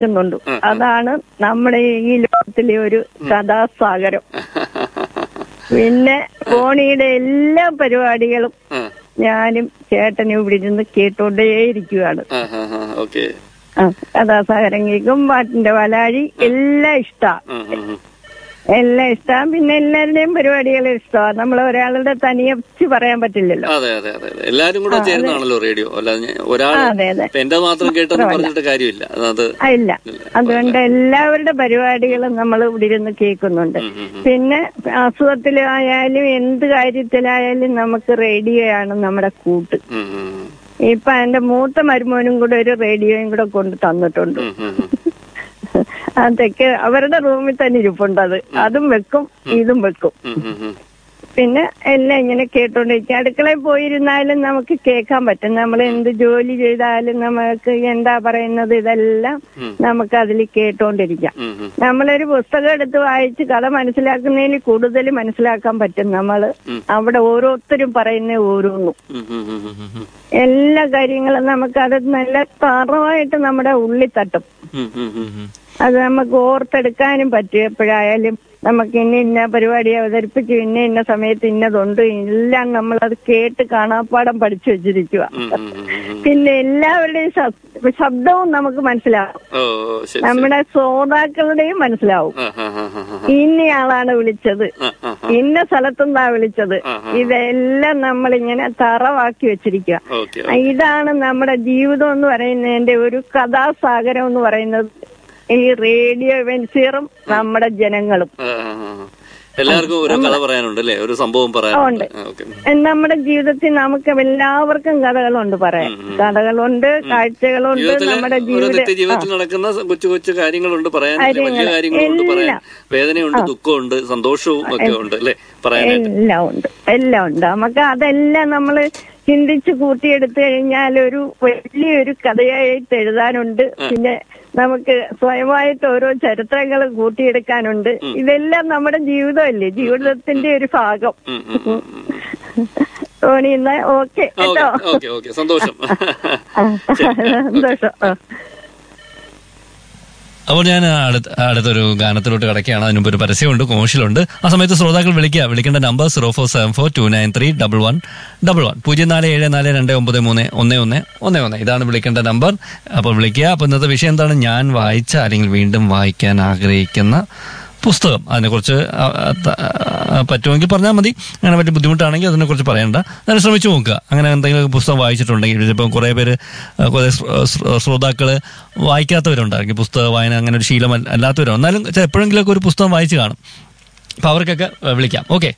ുന്നുണ്ട് അതാണ് നമ്മുടെ ഈ ലോകത്തിലെ ഒരു കഥാസാഗരം പിന്നെ ഫോണിയുടെ എല്ലാ പരിപാടികളും ആ, ഞാനും ചേട്ടനും ഇവിടെ ഇരുന്ന് കേട്ടോണ്ടേയിരിക്കുകയാണ് ആ, ആ, ആ, ഓക്കെ ആ, കഥാസാഗരം കേൾക്കും പാട്ടിന്റെ വലാഴി എല്ലാം ഇഷ്ടാ ഉം, ഉം, ഉം. എല്ലാം ഇഷ്ടാ പിന്നെ എല്ലാവരുടെയും പരിപാടികളും ഇഷ്ടമാണ് നമ്മൾ ഒരാളുടെ തനിയെ വെച്ച് പറയാൻ പറ്റില്ലല്ലോ അതെ അതെ അതെ അതെ എല്ലാരും കൂടെ ചേരുന്നതാണല്ലോ റേഡിയോ അല്ലാതെ ഞാൻ- ഒരാൾ ആ, അതെ അതെ ഇപ്പൊ എന്റെ മാത്രം കേട്ടെന്ന് പറഞ്ഞിട്ട് കാര്യമില്ല അത് ആ, ഇല്ല അതുകൊണ്ട് എല്ലാവരുടെ പരിപാടികളും നമ്മൾ ഇവിടെ ഇരുന്ന് കേൾക്കുന്നുണ്ട് ഉം, ഉം, ഉം. പിന്നെ അസുഖത്തിലായാലും എന്ത് കാര്യത്തിലായാലും നമുക്ക് റേഡിയോയാണ് നമ്മുടെ കൂട്ട് ഉം, ഉം, ഉം. ഇപ്പൊ എന്റെ മൂത്ത മരുമോനും കൂടെ ഒരു റേഡിയോയും കൂടെ കൊണ്ട് തന്നിട്ടുണ്ട് ഉം, ഉം, ഉം. അതൊക്കെ അവരുടെ റൂമിൽ തന്നെ ഇരിപ്പുണ്ട് അത് അതും വെക്കും ഇതും വെക്കും ഉം, ഉം, ഉം. പിന്നെ എല്ലാം ഇങ്ങനെ കേട്ടോണ്ടിരിക്കും അടുക്കളയിൽ പോയിരുന്നാലും നമുക്ക് കേൾക്കാൻ പറ്റും നമ്മൾ എന്ത് ജോലി ചെയ്താലും നമുക്ക് എന്താ പറയുന്നത് ഇതെല്ലാം ഉം. നമുക്ക് അതിൽ കേട്ടോണ്ടിരിക്കാം ഉം, ഉം. നമ്മളൊരു പുസ്തകം എടുത്ത് വായിച്ച് കഥ മനസ്സിലാക്കുന്നതിൽ കൂടുതൽ മനസ്സിലാക്കാൻ പറ്റും നമ്മൾ ഉം. അവിടെ ഓരോരുത്തരും പറയുന്ന ഓരോന്നും ഉം, ഉം, ഉം, ഉം, ഉം. എല്ലാ കാര്യങ്ങളും നമുക്ക് അത് നല്ല തറവായിട്ട് നമ്മുടെ ഉള്ളിൽ തട്ടും ഉം, ഉം, ഉം, ഉം. അത് നമുക്ക് ഓർത്തെടുക്കാനും പറ്റും എപ്പോഴായാലും നമുക്ക് ഇന്ന ഇന്ന പരിപാടി അവതരിപ്പിച്ചു ഇന്ന ഇന്ന സമയത്ത് ഇന്നതുണ്ട് എല്ലാം നമ്മളത് കേട്ട് കാണാപ്പാടം പഠിച്ചു വെച്ചിരിക്കുക ഉം, ഉം, ഉം, ഉം. പിന്നെ എല്ലാവരുടെയും ശബ്- ശബ്ദവും നമുക്ക് മനസ്സിലാവും ഓ ഓ, ശരി ശരി നമ്മുടെ ശ്രോതാക്കളുടെയും മനസ്സിലാവും ആ, ആ, ആ, ആ, ആ. ഇന്നയാളാണ് വിളിച്ചത് ആ, ആ, ആ. ഇന്ന സ്ഥലത്തുനിന്നാ വിളിച്ചത് ആ, ആ. ഇതെല്ലാം നമ്മളിങ്ങനെ തറവാക്കി വെച്ചിരിക്കുക ഓക്കെ ഇതാണ് നമ്മുടെ ജീവിതം എന്ന് പറയുന്നതിന്റെ ഒരു കഥാസാഗരം എന്ന് പറയുന്നത് ഈ റേഡിയോ വെൻസിയറും നമ്മുടെ ജനങ്ങളും ആ, ആ, ആ. എല്ലാവർക്കും ഓരോ കഥ പറയാനുണ്ട് അല്ലേ ഒരു സംഭവം പറയാനുണ്ട് ആ, ഓക്കെ നമ്മുടെ ജീവിതത്തിൽ നമുക്ക് എല്ലാവർക്കും കഥകളുണ്ട് പറയാൻ കഥകളുണ്ട് കാഴ്ചകളുണ്ട് ജീവിതത്തിലെ നമ്മുടെ ഓരോ ജീവിത നിത്യ ജീവിതത്തിൽ നടക്കുന്ന സ- കൊച്ചു കൊച്ചു കാര്യങ്ങളുണ്ട് പറയാൻ വലിയ കാര്യങ്ങളുണ്ട് പറയാൻ വേദനയുണ്ട് ദുഃഖമുണ്ട് സന്തോഷവും ഒക്കെ ഉണ്ട് അല്ലേ പറയാനായിട്ട് എല്ലാം ഉണ്ട് എല്ലാം ഉണ്ട് നമുക്ക് അതെല്ലാം നമ്മൾ ചിന്തിച്ച് കൂട്ടിയെടുത്തു കഴിഞ്ഞാൽ ഒരു വലിയൊരു കഥയായിട്ട് എഴുതാനുണ്ട് പിന്നെ നമുക്ക് സ്വയമായിട്ട് ഓരോ ചരിത്രങ്ങൾ കൂട്ടിയെടുക്കാനുണ്ട് ഇതെല്ലാം നമ്മുടെ ജീവിതമല്ലേ ജീവിതത്തിന്റെ ഒരു ഭാഗം ഉം, ഉം, ഉം, ഉം. ടോണി എന്നാ ഓക്കെ ആ, കേട്ടോ ഓക്കെ ഓക്കെ ഓക്കെ സന്തോഷം ആ, സന്തോഷം ആ അപ്പോൾ ഞാൻ അടുത്ത അടുത്തൊരു ഗാനത്തിലോട്ട് കിടക്കുകയാണ് അതിന് മുമ്പ് ഒരു പരസ്യമുണ്ട് കോമേഴ്ഷ്യലുണ്ട് ആ സമയത്ത് ശ്രോതാക്കൾ വിളിക്കുക വിളിക്കേണ്ട number zero four seven four two nine three double one double one പൂജ്യം നാല് ഏഴ് നാല് രണ്ട് ഒമ്പത് മൂന്ന് ഒന്ന് ഒന്ന് ഒന്ന് ഒന്ന് ഇതാണ് വിളിക്കേണ്ട നമ്പർ അപ്പോൾ വിളിക്കുക അപ്പോൾ ഇന്നത്തെ വിഷയം എന്താണ് ഞാൻ വായിച്ച അല്ലെങ്കിൽ വീണ്ടും വായിക്കാൻ ആഗ്രഹിക്കുന്ന പുസ്തകം അതിനെക്കുറിച്ച് ആ, ആ, ത- ആ, പറ്റുമെങ്കിൽ പറഞ്ഞാൽ മതി അങ്ങനെ പറ്റി ബുദ്ധിമുട്ടാണെങ്കിൽ അതിനെക്കുറിച്ച് പറയണ്ട അതിനെ ശ്രമിച്ചു നോക്കുക അങ്ങനെ എന്തെങ്കിലും പുസ്തകം വായിച്ചിട്ടുണ്ടെങ്കിൽ ഇതിപ്പം കുറേ പേര് ആ, കുറേ ശ്രോതാക്കൾ വായിക്കാത്തവരുണ്ടായിരിക്കും പുസ്തക വായന അങ്ങനെ ഒരു ശീലം അല്ല- അല്ലാത്തവരും എന്നാലും ചെ- എപ്പോഴെങ്കിലുമൊക്കെ ഒരു പുസ്തകം വായിച്ച് കാണും അപ്പം അവർക്കൊക്കെ ആ, വിളിക്കാം ഓക്കെ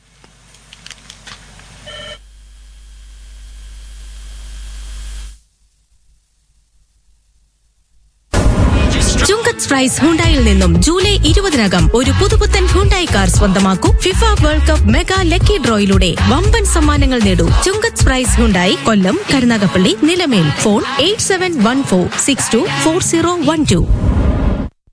ചുങ്കത്ത് പ്രൈസ് ഹുണ്ടായിൽ നിന്നും ജൂലൈ ഇരുപതിനകം ഒരു പുതുപുത്തൻ ഹുണ്ടായി കാർ സ്വന്തമാക്കൂ FIFA world cup mega lucky ഡ്രോയിലൂടെ വമ്പൻ സമ്മാനങ്ങൾ നേടൂ Chungath prize Hyundai Kollam Karunagappally Nilamel phone eight seven one four six two four zero one to